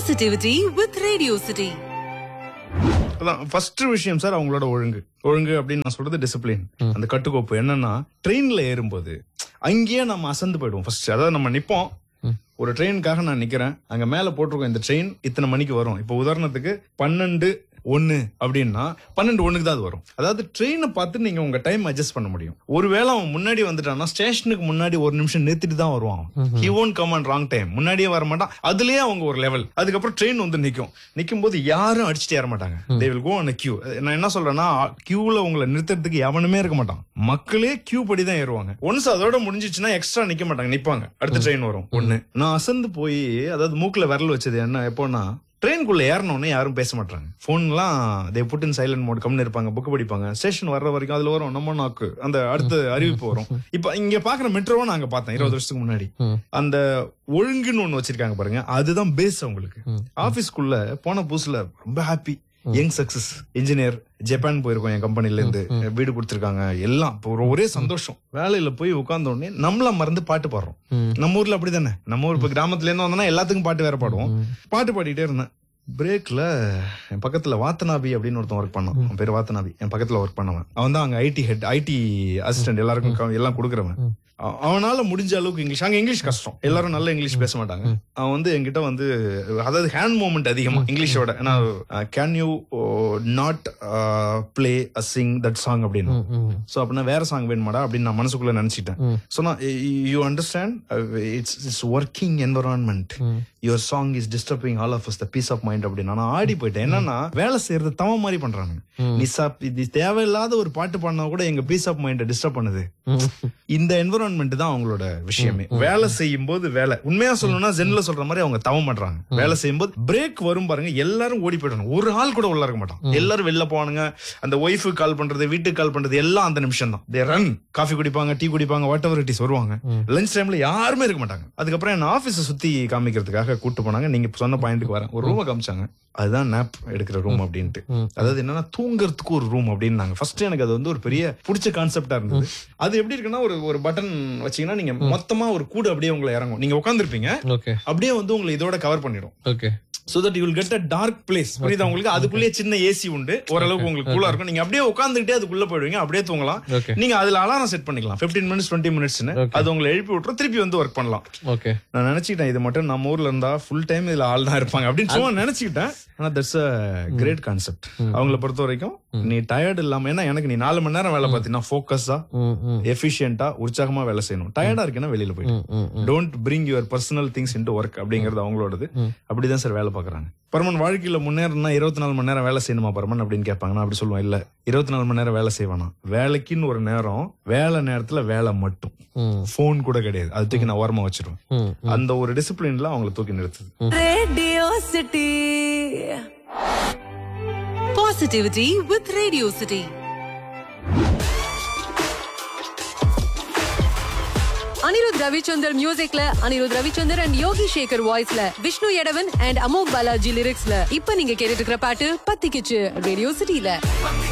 Positivity with Radio City. அதான் first விஷயம் sir அவங்களோட ஒழுங்கு ஒழுங்கு அப்படின்னு நான் சொல்றது டிசிப்ளின் அந்த கட்டுக்கோப்பு என்னன்னா ட்ரெயின்ல ஏறும்போது அங்கேயே நம்ம அசந்து போயிடுவோம் ஃபர்ஸ்ட் அதாவது நம்ம நிப்போம் ஒரு ட்ரெயினுக்காக நான் நிக்கிறேன் அங்க மேல போட்டிருக்கோம் இந்த ட்ரெயின் இத்தனை மணிக்கு வரும் இப்போ உதாரணத்துக்கு பன்னெண்டு ஒன்னு அப்படின்னா பன்னெண்டு ஒண்ணுக்கு தான் அது வரும் அதாவது ட்ரெயினை பார்த்து நீங்க உங்க டைம் அட்ஜஸ்ட் பண்ண முடியும் ஒருவேளை அவன் முன்னாடி வந்துட்டான்னா ஸ்டேஷனுக்கு முன்னாடி ஒரு நிமிஷம் நிறுத்திட்டு தான் வருவான் he won't come and wrong time முன்னாடியே வர மாட்டான் அதுலயே அவங்க ஒரு லெவல் அதுக்கப்புறம் ட்ரெயின் வந்து நிக்கும் நிக்கும் போது யாரும் அடிச்சுட்டு ஏற மாட்டாங்க தே வில் கோ அந்த கியூ நான் என்ன சொல்றேன்னா கியூல உங்களை நிறுத்துறதுக்கு எவனுமே இருக்க மாட்டான் மக்களே கியூ படி தான் ஏறுவாங்க ஒன்ஸ் அதோட முடிஞ்சிச்சுன்னா எக்ஸ்ட்ரா நிக்க மாட்டாங்க நிப்பாங்க அடுத்த ட்ரெயின் வரும் ஒண்ணு நான் அசந்து போய் அதாவது மூக்குல விரல் வச்சது என்ன எப்போன்னா ட்ரெயின்குள்ள ஏறணும்னு யாரும் பேச மாட்டாங்க போன்லாம் they put in silent mode கம்னு இருப்பாங்க புக் படிப்பாங்க ஸ்டேஷன் வர்ற வரைக்கும் அதுல வரும் நம்ம நாக்கு அந்த அடுத்த அறிவிப்பு வரும் இப்ப இங்க பாக்குற மெட்ரோவை நாங்க பார்த்தேன் இருபது வருஷத்துக்கு முன்னாடி அந்த ஒழுங்குன்னு ஒண்ணு வச்சிருக்காங்க பாருங்க அதுதான் பேஸ் அவங்களுக்கு ஆபீஸ்க்குள்ள போன புதுசுல ரொம்ப happy young success engineer Japan போயிருக்கோம் என் கம்பெனில இருந்து வீடு கொடுத்திருக்காங்க எல்லாம் இப்போ ஒரு ஒரே சந்தோஷம் வேலையில போய் உட்கார்ந்த உடனே நம்மள மறந்து பாட்டு பாடுறோம் நம்ம ஊர்ல அப்படிதானே நம்ம ஊர் இப்ப கிராமத்துல இருந்து வந்தோம்னா எல்லாத்துக்கும் பாட்டு வேற பாடுவோம் பாட்டு பாடிட்டே இருந்தேன் பிரேக்ல என் பக்கத்துல வாத்தனாபி அப்படின்னு ஒருத்தன் ஒர்க் பண்ணான் அவன் பேர் வாத்தனாபி என் பக்கத்துல ஒர்க் பண்ணவன் அவன் தான் அங்க ஐடி ஹெட் ஐடி அசிஸ்டன்ட் எல்லாருக்கும் க- எல்லாம் கொடுக்குறவன் அவ- அவனால முடிஞ்ச அளவுக்கு இங்கிலீஷ் அங்க இங்கிலீஷ் கஷ்டம் எல்லாரும் நல்ல இங்கிலீஷ் பேச மாட்டாங்க அவன் வந்து என்கிட்ட வந்து அதாவது ஹேண்ட் மூமெண்ட் அதிகமா இங்கிலீஷோட ஏன்னா can you not play a sing that song அப்படின்னு சோ அப்படின்னா வேற சாங் வேணுமாடா அப்படின்னு நான் மனசுக்குள்ள நினைச்சிட்டேன் சொன்னா you understand it's it's working environment your song is disturbing all of the peace of mind அப்படின்னு நான் ஆடி போயிட்டேன் என்னன்னா வேலை செய்யறது தவ மாதிரி பண்றாங்க நீ சாப் இது தேவையில்லாத ஒரு பாட்டு பாடினா கூட எங்க பீஸ் ஆஃப் மைண்டை டிஸ்டர்ப் பண்ணுது இந்த என்வரான்மெண்ட் தான் அவங்களோட விஷயமே வேலை செய்யும் போது வேலை உண்மையா சொல்லணும்னா ஜென்ல சொல்ற மாதிரி அவங்க தவம் பண்றாங்க வேலை செய்யும் போது பிரேக் வரும் பாருங்க எல்லாரும் ஓடி போயிடணும் ஒரு ஆள் கூட உள்ள இருக்க மாட்டான் எல்லாரும் வெளில போவானுங்க அந்த ஒய்ஃபு கால் பண்றது வீட்டுக்கு கால் பண்றது எல்லாம் அந்த நிமிஷம் தான் தே ரன் காஃபி குடிப்பாங்க டீ குடிப்பாங்க வாட் எவர் இட் இஸ் வருவாங்க லஞ்ச் டைம்ல யாருமே இருக்க மாட்டாங்க அதுக்கப்புறம் என்ன ஆபீஸ சுத்தி காமிக்கிறதுக்காக கூட்டு போனாங்க நீங்க சொன்ன பாயிண்ட்டுக்கு வரேன் ஒரு ரூமை காமிச்சாங்க அதுதான் நேப் எடுக்கிற ரூம் அப்படின்ட்டு அதாவது என்னன்னா தூங்குறதுக்கு ஒரு ரூம் அப்படின்னாங்க ஃபர்ஸ்ட் எனக்கு அது வந்து ஒரு பெரிய பிடிச்ச கான்செப்டா இருந்தது அது எப்படி இருக்குன்னா ஒரு ஒரு பட்டன் வச்சீங்கன்னா நீங்க மொத்தமா ஒரு கூடு அப்படியே உங்களை இறங்கும் நீங்க உட்காந்துருப்பீங்க ஓகே அப்படியே வந்து உங்களை இதோட கவர் பண்ணிடும் okay so that you will get a dark place புரியுதா உங்களுக்கு அதுக்குள்ளேயே சின்ன ஏசி உண்டு ஓரளவுக்கு உங்களுக்கு கூலா இருக்கும் நீங்க அப்படியே உட்காந்துக்கிட்டே அதுக்குள்ள போயிடுவீங்க அப்படியே தூங்கலாம் Okay. நீங்க அதுல அலாரம் செட் பண்ணிக்கலாம் 15 மினிட்ஸ் டுவெண்ட்டி மினிட்ஸ்னு அது உங்களை எழுப்பி விட்டுரும் திருப்பி வந்து ஒர்க் பண்ணலாம் ஓகே நான் நினைச்சுக்கிட்டேன் இது மட்டும் நம்ம ஊர்ல இருந்தா ஃபுல் டைம் இதுல ஆள் தான் இருப்பாங்க அப்படின்னு சும்மா நினைச்சுக்கிட்டேன் ஆனா தட்ஸ் அ கிரேட் கான்செப்ட் அவங்கள பொறுத்த வரைக்கும் நீ டயர்ட் இல்லாம ஏன்னா எனக்கு நீ நாலு மணி நேரம் வேலை பார்த்தீங்கன்னா ஃபோக்கஸா ம் ம் எஃபிஷியன்டா உற்சாகமா வேலை செய்யணும் டயர்டா இருக்குன்னா வெளியில போயிட்டு ம், don't bring your personal things into work அப்படிங்கிறது அவங்களோடது அப்படிதான் சார் வேலை பாக்குறாங்க பரமன் வாழ்க்கையில முன்னேறனா இருபத்தி நாலு மணி நேரம் வேலை செய்யணுமா பரமன் அப்படின்னு கேட்பாங்க நான் அப்படி சொல்லுவேன் இல்ல இருபத்தி நாலு மணி நேரம் வேலை செய்வானா வேலைக்குன்னு ஒரு நேரம் வேலை நேரத்துல வேலை மட்டும் ம் போன் கூட கிடையாது அது தூக்கி நான் ஓரமா வச்சிருவேன் ம் அந்த ஒரு டிசிப்ளின்ல அவங்கள தூக்கி நிறுத்துது Radio City. Positivity with Radio City. Anirudh Ravichander மியூசிக்ல அனிருத் ரவிச்சந்தர் அண்ட் யோகி சேகர் வாய்ஸ்ல விஷ்ணு எடவன் அண்ட் அமோக் பாலாஜி லிரிக்ஸ்ல இப்ப நீங்க கேட்டுட்டு இருக்கிற பாட்டு பத்திக்கிச்சு ரேடியோ சிட்டில